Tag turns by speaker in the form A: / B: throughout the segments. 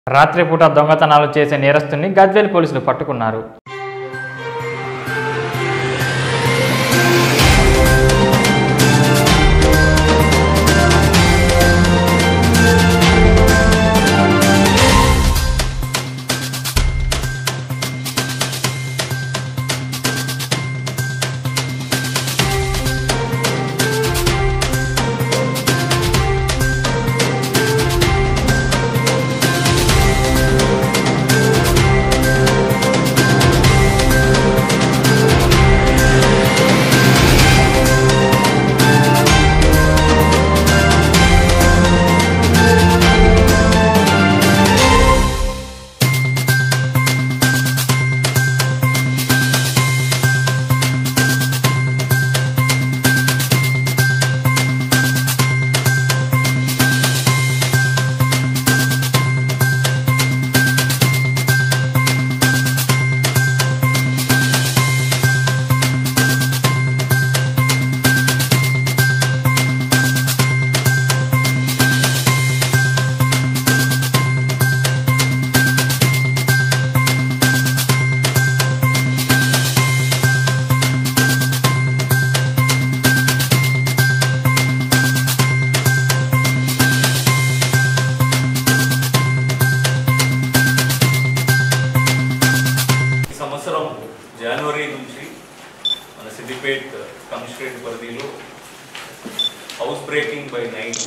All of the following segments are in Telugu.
A: రాత్రిపూట దొంగతనాలు చేసే నేరస్తుని గజ్వేల్ పోలీసులు పట్టుకున్నారు
B: ఈ సంవత్సరం జనవరి నుంచి మన సిద్దిపేట్ కమిషనరేట్ పరిధిలో హౌస్ బ్రేకింగ్ బై నైట్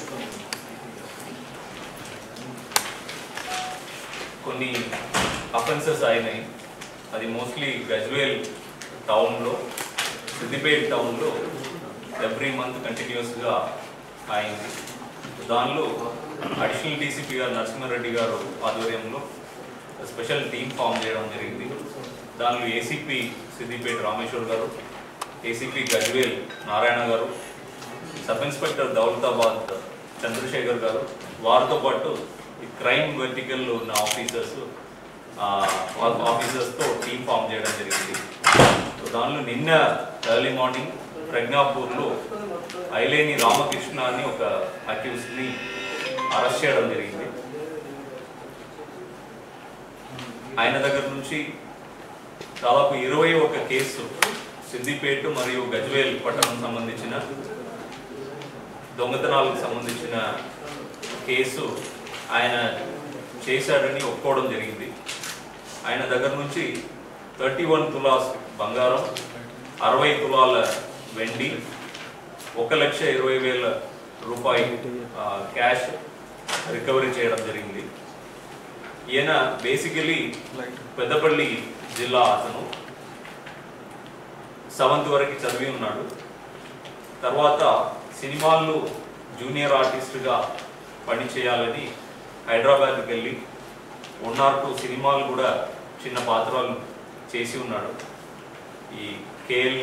B: కొన్ని అఫెన్సెస్ అయినాయి అది మోస్ట్లీ గజ్వేల్ టౌన్లో సిద్దిపేట్ టౌన్లో ఎవ్రీ మంత్ కంటిన్యూస్గా అయింది దానిలో అడిషనల్ డీసీపీ గారు నరసింహారెడ్డి గారు ఆధ్వర్యంలో స్పెషల్ టీం ఫామ్ చేయడం జరిగింది దానిలో ఏసీపీ సిద్దిపేట రామేశ్వర్ గారు ఏసీపీ గజ్వేల్ నారాయణ గారు సబ్ ఇన్స్పెక్టర్ దౌలతాబాద్ చంద్రశేఖర్ గారు వారితో పాటు ఈ క్రైమ్ వెర్టికల్లో ఉన్న ఆఫీసర్స్ ఆఫీసర్స్తో టీం ఫామ్ చేయడం జరిగింది సో దానిలో నిన్న ఎర్లీ మార్నింగ్ ప్రజ్ఞాపూర్లో ఐలేని రామకృష్ణ అని ఒక అక్యూస్ని అరెస్ట్ చేయడం జరిగింది ఆయన దగ్గర నుంచి దాదాపు ఇరవై ఒక కేసు సిద్దిపేట మరియు గజ్వేల్ పట్టణం సంబంధించిన దొంగతనాలకు సంబంధించిన కేసు ఆయన చేశాడని ఒప్పుకోవడం జరిగింది ఆయన దగ్గర నుంచి థర్టీ వన్ తులాస్ బంగారం అరవై తులాల వెండి ఒక లక్ష ఇరవై వేల రూపాయి ఆ, క్యాష్ రికవరీ చేయడం జరిగింది ఈయన బేసికలీ పెద్దపల్లి జిల్లా అతను సెవెంత్ వరకు చదివి ఉన్నాడు తర్వాత సినిమాల్లో జూనియర్ ఆర్టిస్ట్గా పని చేయాలని హైదరాబాద్కి వెళ్ళి వన్ ఆర్ టూ సినిమాలు కూడా చిన్న పాత్రలు చేసి ఉన్నాడు ఈ కేఎల్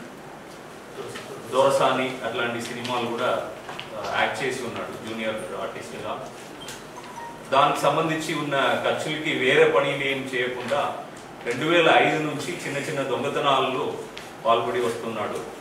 B: దోరసాని అట్లాంటి సినిమాలు కూడా ఆ, యాక్ట్ చేసి ఉన్నాడు జూనియర్ ఆర్టిస్ట్గా దానికి సంబంధించి ఉన్న ఖర్చులకి వేరే పనులు ఏం చేయకుండా రెండు వేల ఐదు నుంచి చిన్న చిన్న దొంగతనాల్లో పాల్పడి వస్తున్నాడు